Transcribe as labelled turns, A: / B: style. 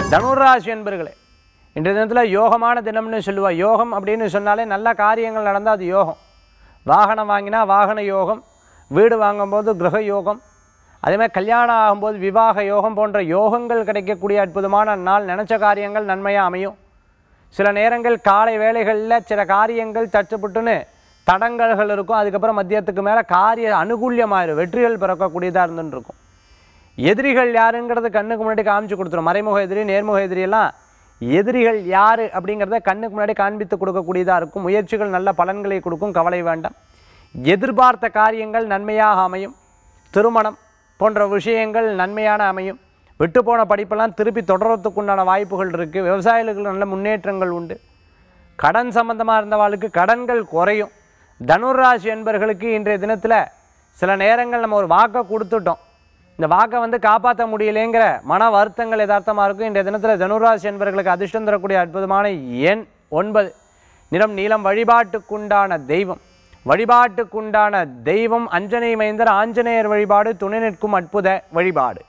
A: தனுராசி என்பர்களே இன்றைய தினத்தில் யோகமான தினம்னு சொல்லுவா யோகம் அப்படின்னு சொன்னாலே நல்ல காரியங்கள் நடந்தால் அது யோகம் வாகனம் வாங்கினா வாகன யோகம் வீடு வாங்கும்போது கிரக யோகம் அதே மாதிரி கல்யாணம் ஆகும்போது விவாக யோகம் போன்ற யோகங்கள் கிடைக்கக்கூடிய அற்புதமான நாள் நினச்ச காரியங்கள் நன்மையாக அமையும் சில நேரங்கள் காலை வேளைகளில் சில காரியங்கள் தட்டுப்புட்டுன்னு தடங்கல்கள் இருக்கும் அதுக்கப்புறம் மதியத்துக்கு மேலே காரிய அனுகூல்யமாயிரும் வெற்றிகள் பிறக்கக்கூடியதாக இருந்துன்னு இருக்கும் எதிரிகள் யாருங்கிறது கண்ணுக்கு முன்னாடி காமிச்சு கொடுத்துரும் மறைமுக எதிரி நேர்முக எதிரியெல்லாம் எதிரிகள் யார் அப்படிங்கிறத கண்ணுக்கு முன்னாடி காண்பித்து கொடுக்கக்கூடியதாக இருக்கும் முயற்சிகள் நல்ல பலன்களை கொடுக்கும் கவலை வேண்டாம் எதிர்பார்த்த காரியங்கள் நன்மையாக அமையும் திருமணம் போன்ற விஷயங்கள் நன்மையான அமையும் விட்டு போன படிப்பெல்லாம் திருப்பி தொடர்றதுக்கு உண்டான வாய்ப்புகள் இருக்குது விவசாயிகளுக்கு நல்ல முன்னேற்றங்கள் உண்டு கடன் சம்பந்தமாக இருந்தவாளுக்கு கடன்கள் குறையும் தனுராசி என்பர்களுக்கு இன்றைய தினத்தில் சில நேரங்கள் நம்ம ஒரு வாக்கை கொடுத்துட்டோம் இந்த வாக்கை வந்து காப்பாற்ற முடியலைங்கிற மன வருத்தங்கள் யதார்த்தமாக இருக்கும் இன்றைய தினத்தில் தனுராசி என்பவர்களுக்கு அதிர்ஷ்டம் தரக்கூடிய அற்புதமான எண் ஒன்பது நிறம் நீளம் வழிபாட்டுக்குண்டான தெய்வம் வழிபாட்டுக்குண்டான தெய்வம் அஞ்சனை மைந்தர் ஆஞ்சநேயர் வழிபாடு துணை நிற்கும் அற்புத வழிபாடு